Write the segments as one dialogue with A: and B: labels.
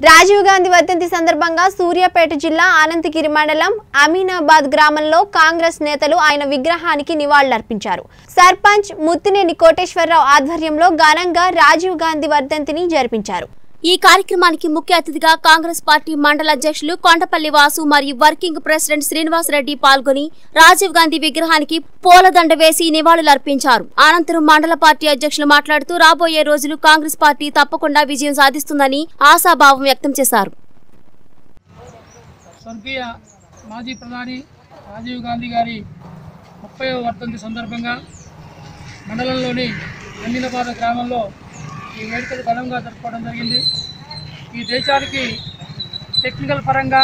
A: రాజీవ్ గాంధీ వర్ధంతి సందర్భంగా సూర్యాపేట జిల్లా అనంతగిరి మండలం అమీనాబాద్ గ్రామంలో కాంగ్రెస్ నేతలు ఆయన విగ్రహానికి నివాళులర్పించారు సర్పంచ్ ముత్తినేని కోటేశ్వరరావు ఆధ్వర్యంలో ఘనంగా రాజీవ్ గాంధీ వర్ధంతిని జరిపించారు
B: ఈ కార్యక్రమానికి ముఖ్య అతిథిగా కాంగ్రెస్ పార్టీ మండల అధ్యక్షులు కొండపల్లి వాసు మరియు వర్కింగ్ ప్రెసిడెంట్ శ్రీనివాస్ రెడ్డి పాల్గొని రాజీవ్ గాంధీ విగ్రహానికి పూలదండ వేసి నివాళులర్పించారు అనంతరం మండల పార్టీ అధ్యక్షులు మాట్లాడుతూ రాబోయే రోజులు కాంగ్రెస్ పార్టీ తప్పకుండా విజయం సాధిస్తుందని ఆశాభావం వ్యక్తం చేశారు
C: స్వర్గీయ మాజీ ప్రధాని రాజీవ్ గాంధీ గారి ముప్పై వర్ధంతి సందర్భంగా మండలంలోని అమీనాబాద్ గ్రామంలో ఈ వేడుకలు ఘనంగా జరుపుకోవడం జరిగింది ఈ దేశానికి టెక్నికల్ పరంగా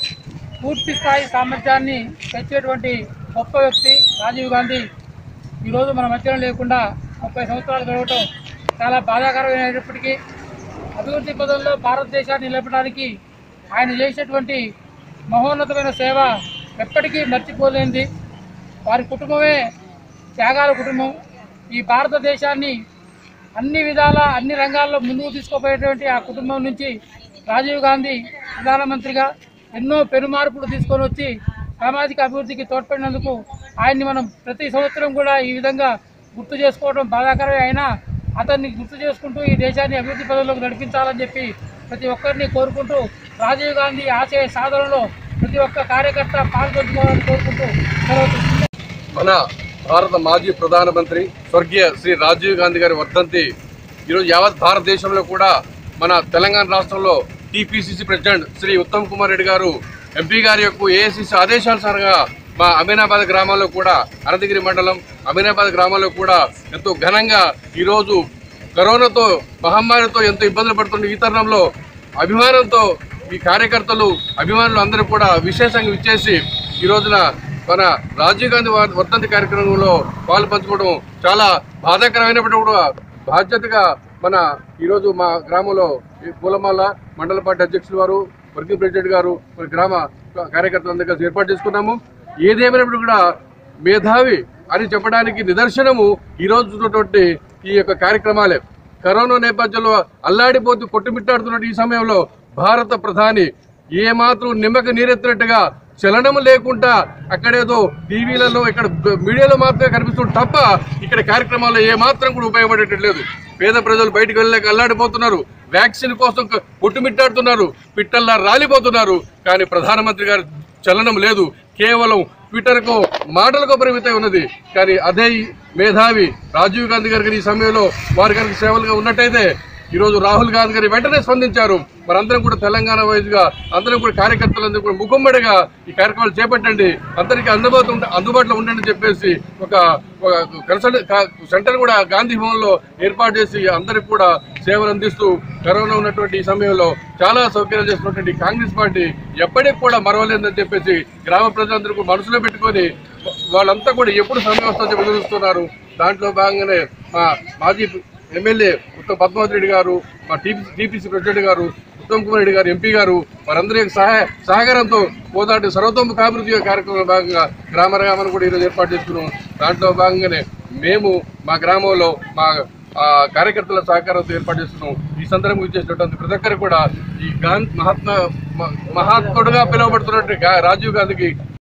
C: పూర్తి స్థాయి సామర్థ్యాన్ని తెచ్చేటువంటి గొప్ప వ్యక్తి రాజీవ్ గాంధీ ఈరోజు మన మధ్యలో లేకుండా ముప్పై సంవత్సరాలు గడవటం చాలా బాధాకరమైనప్పటికీ అభివృద్ధి పదంలో భారతదేశాన్ని నిలపడానికి ఆయన చేసినటువంటి మహోన్నతమైన సేవ ఎప్పటికీ మర్చిపోలేనిది వారి కుటుంబమే త్యాగాల కుటుంబం ఈ భారతదేశాన్ని అన్ని విధాల అన్ని రంగాల్లో ముందుకు తీసుకుపోయేటువంటి ఆ కుటుంబం నుంచి రాజీవ్ గాంధీ ప్రధానమంత్రిగా ఎన్నో పెనుమార్పులు తీసుకొని వచ్చి సామాజిక అభివృద్ధికి తోడ్పడినందుకు ఆయన్ని మనం ప్రతి సంవత్సరం కూడా ఈ విధంగా గుర్తు చేసుకోవడం బాధాకరమే అయినా అతన్ని గుర్తు చేసుకుంటూ ఈ దేశాన్ని అభివృద్ధి పదంలోకి నడిపించాలని చెప్పి ప్రతి ఒక్కరిని కోరుకుంటూ రాజీవ్ గాంధీ ఆశయ సాధనలో ప్రతి ఒక్క కార్యకర్త పాల్గొంచుకోవాలని కోరుకుంటూ సెలవు తీసుకుంటున్నాను.
D: మన భారత మాజీ ప్రధానమంత్రి స్వర్గీయ శ్రీ రాజీవ్ గాంధీ గారి వర్ధంతి ఈరోజు యావత్ భారతదేశంలో కూడా మన తెలంగాణ రాష్ట్రంలో టీపీసీసీ ప్రెసిడెంట్ శ్రీ ఉత్తమ్ కుమార్ రెడ్డి గారు ఎంపీ గారి యొక్క ఏఐసీసీ ఆదేశానుసారంగా మా అమీనాబాద్ గ్రామంలో కూడా అనంతగిరి మండలం అమీనాబాద్ గ్రామంలో కూడా ఎంతో ఘనంగా ఈరోజు కరోనాతో మహమ్మారితో ఎంతో ఇబ్బందులు పడుతున్న ఈ తరుణంలో అభిమానంతో ఈ కార్యకర్తలు అభిమానులు అందరూ కూడా విశేషంగా ఇచ్చేసి ఈ రోజున మన రాజీవ్ గాంధీ వర్- వర్ధంతి కార్యక్రమంలో పాలు పంచుకోవడం చాలా బాధాకరమైనప్పటికీ కూడా బాధ్యతగా మన ఈరోజు మా గ్రామంలో ఈ పూలమాల మండల పార్టీ అధ్యక్షులు వారు వర్కింగ్ ప్రెసిడెంట్ గారు మరి గ్రామ కార్యకర్తలందరూ కలిసి ఏర్పాటు చేసుకున్నాము ఏదేమైనప్పుడు కూడా మేధావి అని చెప్పడానికి నిదర్శనము ఈ రోజు ఉన్నటువంటి ఈ యొక్క కార్యక్రమాలే కరోనా నేపథ్యంలో అల్లాడిపోతూ కొట్టుమిట్టాడుతున్న ఈ సమయంలో భారత ప్రధాని ఏ మాత్రం నిమ్మక నీరెత్తినట్టుగా చలనం లేకుండా అక్కడేదో టీవీలలో ఇక్కడ మీడియాలో మాత్రమే కనిపిస్తుంది తప్ప ఇక్కడ కార్యక్రమాల్లో ఏ మాత్రం కూడా ఉపయోగపడేటట్లేదు పేద ప్రజలు బయటకు వెళ్ళలేక అల్లాడిపోతున్నారు వ్యాక్సిన్ కోసం క- కొట్టుమిట్టాడుతున్నారు పిట్టల్లా రాలిపోతున్నారు కానీ ప్రధానమంత్రి గారి చలనం లేదు కేవలం ట్విట్టర్కు మాటలకు పరిమితం ఉన్నది కానీ అదే ఈ మేధావి రాజీవ్ గాంధీ గారికి ఈ సమయంలో వారి గారికి సేవలుగా ఉన్నట్టయితే ఈరోజు రాహుల్ గాంధీ గారి వెంటనే స్పందించారు మనందరం కూడా తెలంగాణ వైజ్గా అందరం కూడా కార్యకర్తలందరూ కూడా ముఖమ్మడిగా ఈ కార్యక్రమాలు చేపట్టండి అందరికీ అందుబాటు ఉండ- అందుబాటులో ఉండండి చెప్పేసి ఒక ఒక కన్సల్ట్ కా- సెంటర్ కూడా గాంధీ భవన్లో ఏర్పాటు చేసి అందరికి కూడా సేవలు అందిస్తూ కరోనా ఉన్నటువంటి ఈ సమయంలో చాలా సౌకర్యాలు చేస్తున్నటువంటి కాంగ్రెస్ పార్టీ ఎప్పటికి కూడా మరవలేదని చెప్పేసి గ్రామ ప్రజలందరూ కూడా మనసులో పెట్టుకొని వాళ్ళంతా కూడా ఎప్పుడు సమయం వస్తుందో చెప్పి ఎదురుస్తున్నారు దాంట్లో భాగంగానే మా మాజీ ఎమ్మెల్యే ఉత్తమ్ పద్మావతి రెడ్డి గారు మా టీపీ టీపీసీ ప్రెసిడెంట్ గారు ఉత్తమ్ కుమార్ రెడ్డి గారు ఎంపీ గారు వారందరి యొక్క సహాయ సహకారంతో పోదాటి సర్వతోముఖ అభివృద్ధి కార్యక్రమంలో భాగంగా గ్రామ గ్రామాన్ని కూడా ఈరోజు ఏర్పాటు చేసుకున్నాం దాంట్లో భాగంగానే మేము మా గ్రామంలో మా ఆ, కార్యకర్తల సహకారంతో ఏర్పాటు చేస్తున్నాం ఈ సందర్భంగా ఇచ్చేసినటువంటి ప్రతి ఒక్కరు కూడా ఈ గాంధీ మహాత్మా మ- మహాత్ముడుగా పిలువబడుతున్నట్టు గా- రాజీవ్ గాంధీకి